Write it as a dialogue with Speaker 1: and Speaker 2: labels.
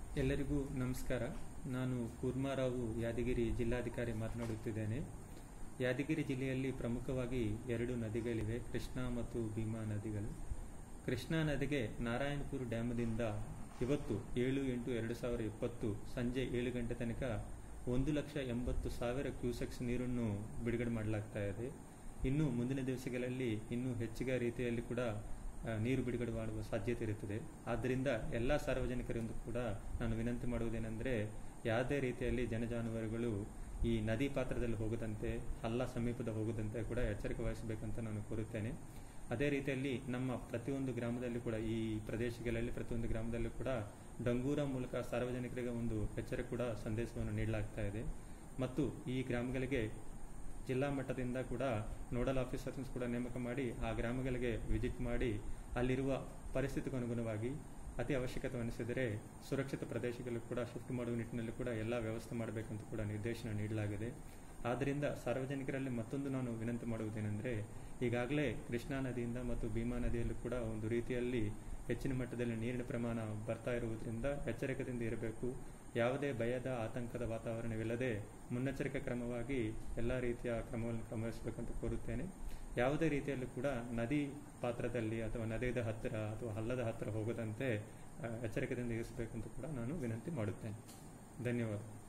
Speaker 1: ಎಲ್ಲರಿಗೂ ನಮಸ್ಕಾರ ನಾನು ಕೂರ್ಮಾರಾವು ಯಾದಗಿರಿ ಜಿಲ್ಲಾಧಿಕಾರಿ ಮಾತನಾಡುತ್ತಿದ್ದೇನೆ ಯಾದಗಿರಿ ಜಿಲ್ಲೆಯಲ್ಲಿ ಪ್ರಮುಖವಾಗಿ ಎರಡು ನದಿಗಳಿವೆ ಕೃಷ್ಣಾ ಮತ್ತು ಭೀಮಾ ನದಿಗಳು ಕೃಷ್ಣಾ ನದಿಗೆ ನಾರಾಯಣಪುರ ಡ್ಯಾಮದಿಂದ ಇವತ್ತು ಏಳು ಎಂಟು ಎರಡು ಸಾವಿರ ಇಪ್ಪತ್ತು ಸಂಜೆ ಏಳು ಗಂಟೆ ತನಕ ಒಂದು ಲಕ್ಷ ಎಂಬತ್ತು ಸಾವಿರ ಕ್ಯೂಸೆಕ್ಸ್ ನೀರನ್ನು ಬಿಡುಗಡೆ ಮಾಡಲಾಗ್ತಾ ಇದೆ ಇನ್ನು ಮುಂದಿನ ದಿವಸಗಳಲ್ಲಿ ಇನ್ನೂ ಹೆಚ್ಚಿನ ರೀತಿಯಲ್ಲಿ ಕೂಡ ಆ, ನೀರು ಬಿಡುಗಡೆ ಮಾಡುವ ಸಾಧ್ಯತೆ ಇರುತ್ತದೆ ಆದ್ದರಿಂದ ಎಲ್ಲ ಸಾರ್ವಜನಿಕರಿಂದ ಕೂಡ ನಾನು ವಿನಂತಿ ಮಾಡುವುದೇನೆಂದರೆ ಯಾವುದೇ ರೀತಿಯಲ್ಲಿ ಜನಜಾನುವಾರುಗಳು ಈ ನದಿ ಪಾತ್ರದಲ್ಲಿ ಹೋಗದಂತೆ ಹಳ್ಳ ಸಮೀಪದ ಹೋಗದಂತೆ ಕೂಡ ಎಚ್ಚರಿಕೆ ವಹಿಸಬೇಕಂತ ನಾನು ಕೋರುತ್ತೇನೆ ಅದೇ ರೀತಿಯಲ್ಲಿ ನಮ್ಮ ಪ್ರತಿಯೊಂದು ಗ್ರಾಮದಲ್ಲಿ ಕೂಡ ಈ ಪ್ರದೇಶಗಳಲ್ಲಿ ಪ್ರತಿಯೊಂದು ಗ್ರಾಮದಲ್ಲೂ ಕೂಡ ಡಂಗೂರ ಮೂಲಕ ಸಾರ್ವಜನಿಕರಿಗೆ ಒಂದು ಎಚ್ಚರಿಕೆ ಕೂಡ ಸಂದೇಶವನ್ನು ನೀಡಲಾಗ್ತಾ ಇದೆ ಮತ್ತು ಈ ಗ್ರಾಮಗಳಿಗೆ ಜಿಲ್ಲಾ ಮಟ್ಟದಿಂದ ಕೂಡ ನೋಡಲ್ ಆಫೀಸರ್ಸ್ ಕೂಡ ನೇಮಕ ಮಾಡಿ ಆ ಗ್ರಾಮಗಳಿಗೆ ವಿಸಿಟ್ ಮಾಡಿ ಅಲ್ಲಿರುವ ಪರಿಸ್ಥಿತಿಗೆ ಅನುಗುಣವಾಗಿ ಅತಿ ಅವಶ್ಯಕತೆ ಅನಿಸಿದರೆ ಸುರಕ್ಷಿತ ಪ್ರದೇಶಗಳು ಕೂಡ ಶಿಫ್ಟ್ ಮಾಡುವ ನಿಟ್ಟಿನಲ್ಲಿ ಕೂಡ ಎಲ್ಲ ವ್ಯವಸ್ಥೆ ಮಾಡಬೇಕಂತ ಕೂಡ ನಿರ್ದೇಶನ ನೀಡಲಾಗಿದೆ ಆದ್ದರಿಂದ ಸಾರ್ವಜನಿಕರಲ್ಲಿ ಮತ್ತೊಂದು ನಾನು ವಿನಂತಿ ಮಾಡುವುದೇನೆಂದರೆ ಈಗಾಗಲೇ ಕೃಷ್ಣಾ ನದಿಯಿಂದ ಮತ್ತು ಭೀಮಾ ನದಿಯಲ್ಲೂ ಕೂಡ ಒಂದು ರೀತಿಯಲ್ಲಿ ಹೆಚ್ಚಿನ ಮಟ್ಟದಲ್ಲಿ ನೀರಿನ ಪ್ರಮಾಣ ಬರ್ತಾ ಇರುವುದರಿಂದ ಎಚ್ಚರಿಕೆಯಿಂದ ಇರಬೇಕು ಯಾವುದೇ ಭಯದ ಆತಂಕದ ವಾತಾವರಣವಿಲ್ಲದೆ ಮುನ್ನೆಚ್ಚರಿಕೆ ಕ್ರಮವಾಗಿ ಎಲ್ಲ ರೀತಿಯ ಕ್ರಮವನ್ನು ಕ್ರಮವಹಿಸಬೇಕಂತ ಕೋರುತ್ತೇನೆ ಯಾವುದೇ ರೀತಿಯಲ್ಲೂ ಕೂಡ ನದಿ ಪಾತ್ರದಲ್ಲಿ ಅಥವಾ ನದಿಯ ಹತ್ತಿರ ಅಥವಾ ಹಳ್ಳದ ಹತ್ತಿರ ಹೋಗದಂತೆ ಆ, ಎಚ್ಚರಿಕೆಯಿಂದ ಇರಿಸಬೇಕಂತ ಕೂಡ ನಾನು ವಿನಂತಿ ಮಾಡುತ್ತೇನೆ ಧನ್ಯವಾದ